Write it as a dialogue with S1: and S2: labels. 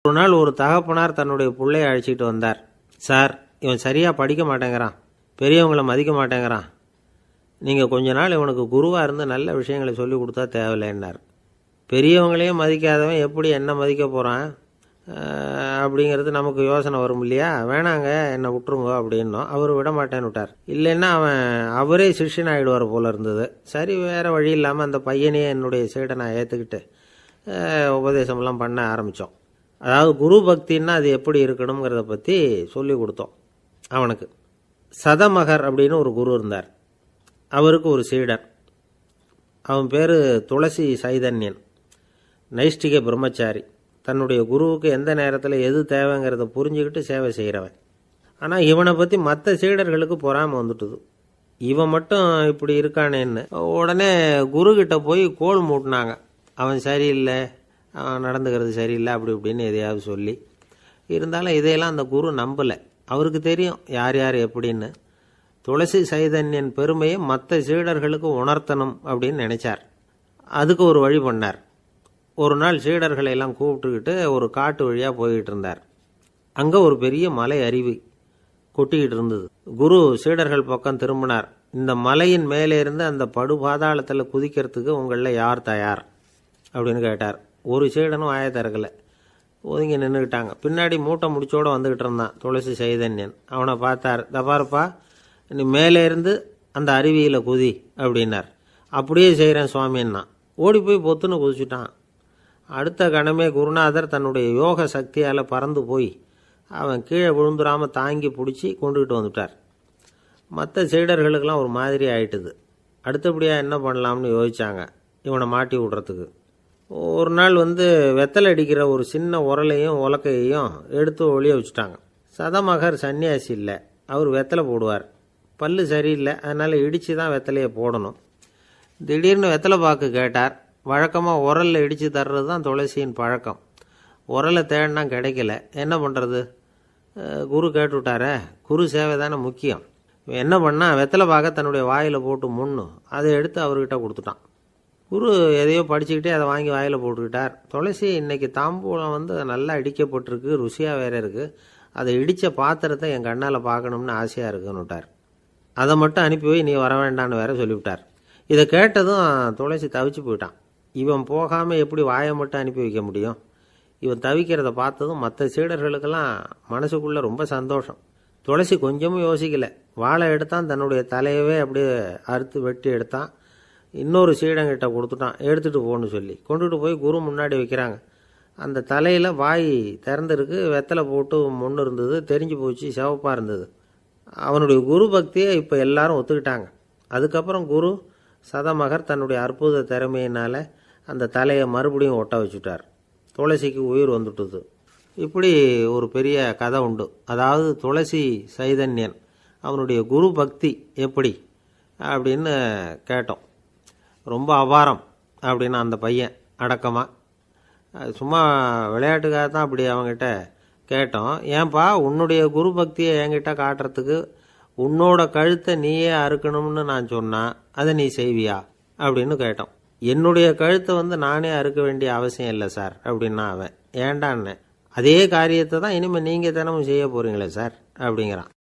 S1: ஒரு நாள் ஒரு தகப்பனார் தன்னுடைய பிள்ளைய அழைச்சிட்டு வந்தார் சார் இவன் சரியாக படிக்க மாட்டேங்கிறான் பெரியவங்கள மதிக்க மாட்டேங்கிறான் நீங்கள் கொஞ்ச நாள் இவனுக்கு குருவாக இருந்து நல்ல விஷயங்களை சொல்லி கொடுத்தா தேவையில்லைன்னார் பெரியவங்களையும் மதிக்காதவன் எப்படி என்ன மதிக்க போகிறான் அப்படிங்கிறது நமக்கு யோசனை வரும் இல்லையா வேணாங்க என்னை விட்டுருங்க அப்படின்னோம் அவர் விட மாட்டேன்னு விட்டார் இல்லைன்னா அவன் அவரே சிஷ்யன் ஆகிடுவார் போல இருந்தது சரி வேறு வழி இல்லாமல் அந்த பையனையே என்னுடைய சைடை நான் ஏற்றுக்கிட்டு உபதேசம்லாம் பண்ண ஆரம்பித்தோம் அதாவது குரு பக்தின்னா அது எப்படி இருக்கணுங்கிறத பற்றி சொல்லி கொடுத்தோம் அவனுக்கு சதமகர் அப்படின்னு ஒரு குரு இருந்தார் அவருக்கு ஒரு சீடர் அவன் பேர் துளசி சைதன்யன் நைஷ்டிக பிரம்மச்சாரி தன்னுடைய குருவுக்கு எந்த நேரத்தில் எது தேவைங்கிறத புரிஞ்சுக்கிட்டு சேவை செய்கிறவன் ஆனால் இவனை பற்றி மற்ற சீடர்களுக்கு பொறாமல் வந்துட்டுது இவன் மட்டும் இப்படி இருக்கானேன்னு உடனே குருக்கிட்ட போய் கோல் மூட்டினாங்க அவன் சரியில்லை அவன் நடந்துக்கிறது சரியில்லை அப்படி இப்படின்னு எதையாவது சொல்லி இருந்தாலும் இதையெல்லாம் அந்த குரு நம்பலை அவருக்கு தெரியும் யார் யார் எப்படின்னு துளசி சைதன்யன் பெருமையை மற்ற சீடர்களுக்கு உணர்த்தணும் அப்படின்னு நினைச்சார் அதுக்கு ஒரு வழி பண்ணார் ஒரு நாள் சீடர்களை எல்லாம் கூப்பிட்டுக்கிட்டு ஒரு காட்டு வழியாக போய்கிட்டு இருந்தார் அங்கே ஒரு பெரிய மலை அருவி கொட்டிக்கிட்டு இருந்தது குரு சீடர்கள் பக்கம் திரும்பினார் இந்த மலையின் மேலே இருந்து அந்த படு பாதாளத்தில் குதிக்கிறதுக்கு உங்களில் யார் தயார் அப்படின்னு கேட்டார் ஒரு சீடனும் ஆய திறக்கலை ஒதுங்கி நின்றுக்கிட்டாங்க பின்னாடி மூட்டை முடிச்சோடு வந்துக்கிட்டு இருந்தான் துளசி சைதன்யன் அவனை பார்த்தார் தபாருப்பா நீ மேலே இருந்து அந்த அருவியில் குதி அப்படின்னார் அப்படியே செய்கிறேன் சுவாமின்னா ஓடி போய் பொத்துன்னு குதிச்சுட்டான் அடுத்த கணமே குருநாதர் தன்னுடைய யோக சக்தியால் பறந்து போய் அவன் கீழே விழுந்துடாமல் தாங்கி பிடிச்சி கொண்டுகிட்டு வந்துட்டார் மற்ற சீடர்களுக்கெல்லாம் ஒரு மாதிரி ஆயிட்டுது அடுத்தபடியாக என்ன பண்ணலாம்னு யோசிச்சாங்க இவனை மாட்டி விடுறதுக்கு ஒரு நாள் வந்து வெத்தலை அடிக்கிற ஒரு சின்ன உரலையும் உலக்கையையும் எடுத்து ஒளிய வச்சுட்டாங்க சதமகர் சன்னியாசி இல்லை அவர் வெத்தலை போடுவார் பல்லு சரியில்லை அதனால் இடித்து தான் வெத்தலையை போடணும் திடீர்னு வெத்தலை பாக்கு கேட்டார் வழக்கமாக உரலில் இடித்து தர்றது தான் துளசியின் பழக்கம் உரலை தேடினா கிடைக்கல என்ன பண்ணுறது குரு கேட்டுவிட்டாரே குரு சேவை தானே முக்கியம் என்ன பண்ணால் வெத்தலை பாக்க தன்னுடைய வாயில் போட்டு முன்னு அதை எடுத்து அவர்கிட்ட கொடுத்துட்டான் குரு எதையோ படிச்சுக்கிட்டே அதை வாங்கி வாயில் போட்டுக்கிட்டார் துளசி இன்னைக்கு தாம்பூலம் வந்து நல்லா இடிக்கப்பட்டிருக்கு ருசியாக வேற இருக்குது அதை இடித்த பாத்திரத்தை என் கண்ணால் பார்க்கணும்னு ஆசையாக இருக்குன்னு விட்டார் அதை மட்டும் அனுப்பி போய் நீ வர வேண்டான்னு வேற சொல்லிவிட்டார் இதை கேட்டதும் துளசி தவிச்சு போயிட்டான் இவன் போகாமல் எப்படி வாயை மட்டும் அனுப்பி வைக்க முடியும் இவன் தவிக்கிறத பார்த்ததும் மற்ற சீடர்களுக்கெல்லாம் மனசுக்குள்ளே ரொம்ப சந்தோஷம் துளசி கொஞ்சமும் யோசிக்கலை வாழை எடுத்தான் தன்னுடைய தலையவே அப்படியே அறுத்து வெட்டி எடுத்தான் இன்னொரு சீடங்கிட்ட கொடுத்துட்டான் எடுத்துகிட்டு போன்னு சொல்லி கொண்டுட்டு போய் குரு முன்னாடி வைக்கிறாங்க அந்த தலையில் வாய் திறந்துருக்கு வெத்தலை போட்டு முன்னு இருந்தது தெரிஞ்சு போச்சு சிவப்பாக இருந்தது அவனுடைய குரு பக்தியை இப்போ எல்லாரும் ஒத்துக்கிட்டாங்க அதுக்கப்புறம் குரு சதமகர் தன்னுடைய அற்புத திறமையினால் அந்த தலையை மறுபடியும் ஒட்ட வச்சுட்டார் துளசிக்கு உயிர் வந்துட்டுது இப்படி ஒரு பெரிய கதை உண்டு அதாவது துளசி சைதன்யன் அவனுடைய குரு பக்தி எப்படி அப்படின்னு கேட்டோம் ரொம்ப அபாரம் அப்படின்னு அந்த பையன் அடக்கமாக சும்மா விளையாட்டுக்காக தான் அப்படி அவங்ககிட்ட கேட்டோம் ஏன்பா உன்னுடைய குரு பக்தியை என்கிட்ட காட்டுறதுக்கு உன்னோட கழுத்தை நீயே அறுக்கணும்னு நான் சொன்னேன் அதை நீ செய்வியா அப்படின்னு கேட்டோம் என்னுடைய கழுத்தை வந்து நானே அறுக்க வேண்டிய அவசியம் இல்லை சார் அப்படின்னா அவன் ஏண்டான்னு அதே காரியத்தை தான் இனிமேல் நீங்கள் தினமும் செய்ய போகிறீங்களே சார் அப்படிங்கிறான்